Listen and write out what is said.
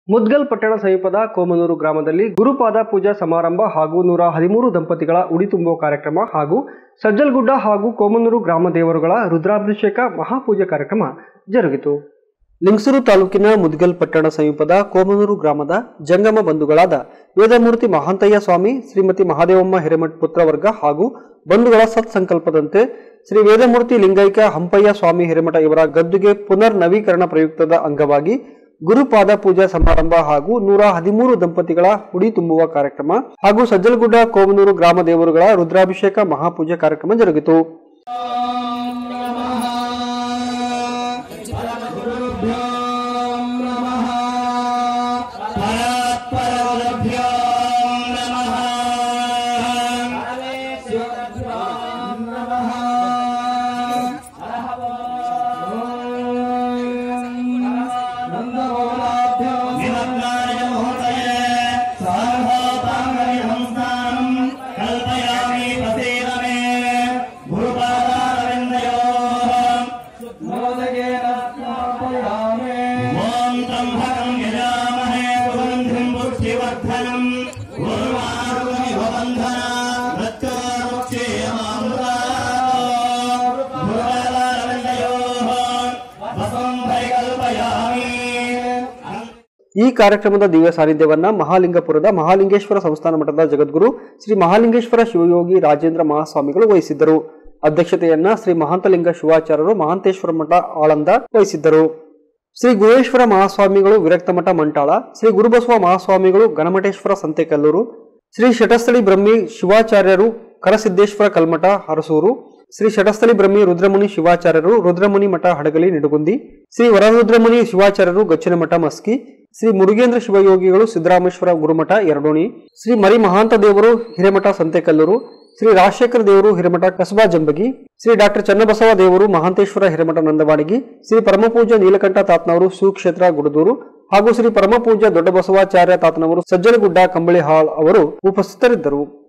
ಮುದ್ಗಲ್ ಪಟ್ಟಣ ಸಮೀಪದ ಕೋಮನೂರು ಗ್ರಾಮದಲ್ಲಿ ಗುರುಪಾದ ಪೂಜಾ ಸಮಾರಂಭ ಹಾಗೂ ನೂರ ಹದಿಮೂರು ದಂಪತಿಗಳ ಉಡಿ ತುಂಬುವ ಕಾರ್ಯಕ್ರಮ ಹಾಗೂ ಸಜ್ಜಲ್ಗುಡ್ಡ ಹಾಗೂ ಕೋಮನೂರು ಗ್ರಾಮ ದೇವರುಗಳ ರುದ್ರಾಭಿಷೇಕ ಮಹಾಪೂಜೆ ಕಾರ್ಯಕ್ರಮ ಜರುಗಿತು ಲಿಂಗಸೂರು ತಾಲೂಕಿನ ಮುದ್ಗಲ್ ಪಟ್ಟಣ ಸಮೀಪದ ಕೋಮನೂರು ಗ್ರಾಮದ ಜಂಗಮ ಬಂಧುಗಳಾದ ವೇದಮೂರ್ತಿ ಮಹಾಂತಯ್ಯ ಸ್ವಾಮಿ ಶ್ರೀಮತಿ ಮಹಾದೇವಮ್ಮ ಹಿರೇಮಠ್ ಪುತ್ರವರ್ಗ ಹಾಗೂ ಬಂಧುಗಳ ಸತ್ಸಂಕಲ್ಪದಂತೆ ಶ್ರೀ ವೇದಮೂರ್ತಿ ಲಿಂಗೈಕ್ಯ ಹಂಪಯ್ಯ ಸ್ವಾಮಿ ಹಿರೇಮಠ ಇವರ ಗದ್ದುಗೆ ಪುನರ್ ನವೀಕರಣ ಪ್ರಯುಕ್ತದ ಅಂಗವಾಗಿ ಗುರುಪಾದ ಪೂಜಾ ಸಮಾರಂಭ ಹಾಗೂ ನೂರ ಹದಿಮೂರು ದಂಪತಿಗಳ ಹುಡಿ ತುಂಬುವ ಕಾರ್ಯಕ್ರಮ ಹಾಗೂ ಸಜ್ಜಲಗುಡ್ಡ ಕೋಮನೂರು ಗ್ರಾಮ ದೇವರುಗಳ ರುದ್ರಾಭಿಷೇಕ ಮಹಾಪೂಜೆ ಕಾರ್ಯಕ್ರಮ ಜರುಗಿತು कल्पयामि प्रसीद मे गुरुपादारविन्दयोः ॐ त्र्यम्बकं यजामहे सुगन्धिं पुष्टिवर्धनम् उर्वारुकमिव बन्धना मृत्योर्मुक्षीयमामृता गुरुपादारविन्दयोः वसं परिकल्पयामि ಈ ಕಾರ್ಯಕ್ರಮದ ದಿವ್ಯ ಸಾನ್ನಿಧ್ಯವನ್ನ ಮಹಾಲಿಂಗಪುರದ ಮಹಾಲಿಂಗೇಶ್ವರ ಸಂಸ್ಥಾನ ಮಠದ ಜಗದ್ಗುರು ಶ್ರೀ ಮಹಾಲಿಂಗೇಶ್ವರ ಶಿವಯೋಗಿ ರಾಜೇಂದ್ರ ಮಹಾಸ್ವಾಮಿಗಳು ವಹಿಸಿದ್ದರು ಅಧ್ಯಕ್ಷತೆಯನ್ನ ಶ್ರೀ ಮಹಾಂತಲಿಂಗ ಶಿವಾಚಾರ್ಯರು ಮಹಾಂತೇಶ್ವರ ಮಠ ಆಳಂದ ವಹಿಸಿದ್ದರು ಶ್ರೀ ಗುರುವೇಶ್ವರ ಮಹಾಸ್ವಾಮಿಗಳು ವಿರಕ್ತ ಮಠ ಮಂಟಾಳ ಶ್ರೀ ಗುರುಬಸವ ಮಹಾಸ್ವಾಮಿಗಳು ಗಣಮಠೇಶ್ವರ ಸಂತೆಕಲ್ಲೂರು ಶ್ರೀ ಶಟಸ್ಥಳಿ ಬ್ರಹ್ಮಿ ಶಿವಾಚಾರ್ಯರು ಕರಸಿದ್ದೇಶ್ವರ ಕಲ್ಮಠ ಹರಸೂರು ಶ್ರೀ ಶಟಸ್ಥಳಿ ಬ್ರಹ್ಮಿ ರುದ್ರಮುನಿ ಶಿವಾಚಾರ್ಯರು ರುದ್ರಮುನಿ ಮಠ ಹಡಗಲಿ ನಿಡುಗುಂದಿ ಶ್ರೀ ವರರುದ್ರಮುನಿ ಶಿವಾಚಾರ್ಯರು ಗಚ್ಚಿನ ಮಠ ಮಸ್ಕಿ ಶ್ರೀ ಮುರುಗೇಂದ್ರ ಶಿವಯೋಗಿಗಳು ಸಿದ್ದರಾಮೇಶ್ವರ ಗುರುಮಠ ಎರಡೋಣಿ ಶ್ರೀ ಮರಿ ಮಹಾಂತ ದೇವರು ಹಿರೇಮಠ ಸಂತೆಕಲ್ಲೂರು ಶ್ರೀ ರಾಜಶೇಖರ ದೇವರು ಹಿರೇಮಠ ಕಸಬಾ ಜಂಬಗಿ ಶ್ರೀ ಡಾಕ್ಟರ್ ಚನ್ನಬಸವ ದೇವರು ಮಹಾಂತೇಶ್ವರ ಹಿರೇಮಠ ನಂದವಾಡಿಗಿ ಶ್ರೀ ಪರಮಪೂಜ್ಯ ನೀಲಕಂಠ ತಾತ್ನವರು ಸುಕ್ಷೇತ್ರ ಗುಡದೂರು ಹಾಗೂ ಶ್ರೀ ಪರಮಪೂಜ್ಯ ದೊಡ್ಡ ಬಸವಾಚಾರ್ಯ ತಾತನವರು ಸಜ್ಜನಗುಡ್ಡ ಕಂಬಳಿ ಹಾಳ್ ಅವರು ಉಪಸ್ಥಿತರಿದ್ದರು